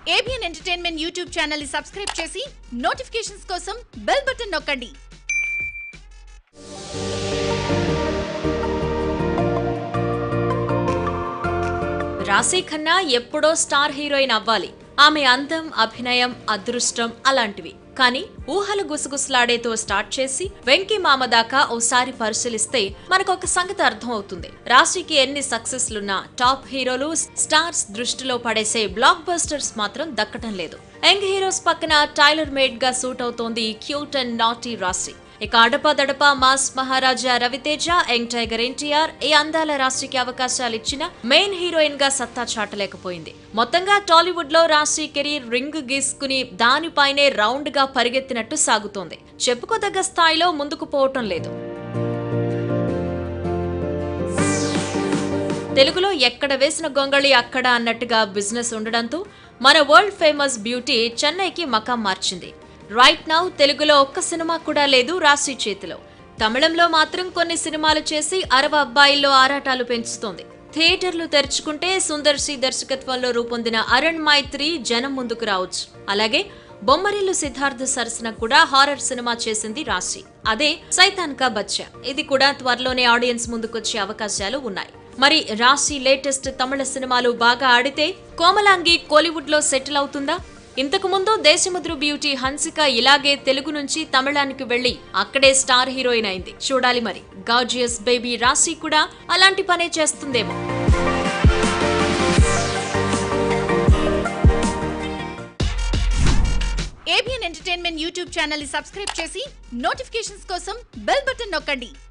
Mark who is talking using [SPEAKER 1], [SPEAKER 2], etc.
[SPEAKER 1] ABN entertainment YouTube channel ని subscribe చేసి notifications కోసం బెల్ బటన్ నొక్కండి
[SPEAKER 2] రాశీ ఖన్నా ఎప్పుడో స్టార్ హీరోయిన్ అవ్వాలి ఆమె అందం అభినయం అదృష్టం అలాంటివి కానీ ఊహలు గుసగుసలాడేతో స్టార్ట్ చేసి వెంకీ మామ దాకా ఓసారి పరిశీలిస్తే మనకు ఒక సంగతి అర్థం అవుతుంది రాశికి ఎన్ని సక్సెస్లున్నా టాప్ హీరోలు స్టార్స్ దృష్టిలో పడేసే బ్లాక్ బస్టర్స్ మాత్రం దక్కటం లేదు యంగ్ హీరోస్ పక్కన టైలర్ మేడ్ గా సూట్ అవుతోంది క్యూట్ అండ్ నాటీ రాశి ఇక అడపదడప mass Maharaja Ravi Teja young tiger NTR ఈ అందాల రాశికి అవకాశాలు ఇచ్చిన మెయిన్ హీరోయిన్ గా సత్తా చాటలేకపోయింది మొత్తంగా టాలీవుడ్ లో రాశి కెరీర్ రింగ్ గీసుకుని దానిపైనే రౌండ్ గా పరిగెత్తినట్టు సాగుతోంది చెప్పుకోదగ్గ స్థాయిలో ముందుకు పోవటం లేదు తెలుగులో ఎక్కడ వేసిన గొంగళి అక్కడ అన్నట్టుగా బిజినెస్ ఉండడంతో మన వరల్డ్ ఫేమస్ బ్యూటీ చెన్నైకి మకాం మార్చింది రైట్ నౌ తెలుగులో ఒక్క సినిమా కూడా లేదు రాశి చేతిలో తమిళంలో మాత్రం కొన్ని సినిమాలు చేసి అరవ అబ్బాయిల్లో ఆరాటాలు పెంచుతోంది థియేటర్లు తెరుచుకుంటే సుందర్ సి దర్శకత్వంలో రూపొందిన అరణ్ మైత్రి జనం ముందుకు రావచ్చు అలాగే బొమ్మరిల్లు సిద్ధార్థ సరసన కూడా హారర్ సినిమా చేసింది రాశి అదే సైతాన్ కా బచ్చా ఇది కూడా త్వరలోనే ఆడియన్స్ ముందుకొచ్చే అవకాశాలు ఉన్నాయి మరి రాశి లేటెస్ట్ తమిళ సినిమాలు బాగా ఆడితే కోమలాంగి కోలీవుడ్ లో సెటిల్ అవుతుందా ఇంతకు ముందు దేశముద్రు బ్యూటీ హన్సిక ఇలాగే తెలుగు నుంచి తమిళానికి వెళ్లి అక్కడే స్టార్ హీరోయిన్ అయింది చూడాలి మరి గాజియస్ బేబీ రాశి కూడా అలాంటి పనే చేస్తుందేమో
[SPEAKER 1] ఏబిఎన్ ఎంటర్టైన్మెంట్ యూట్యూబ్ ఛానల్ ని సబ్స్క్రైబ్ చేసి నోటిఫికేషన్స్ కోసం బెల్ బటన్ నొక్కండి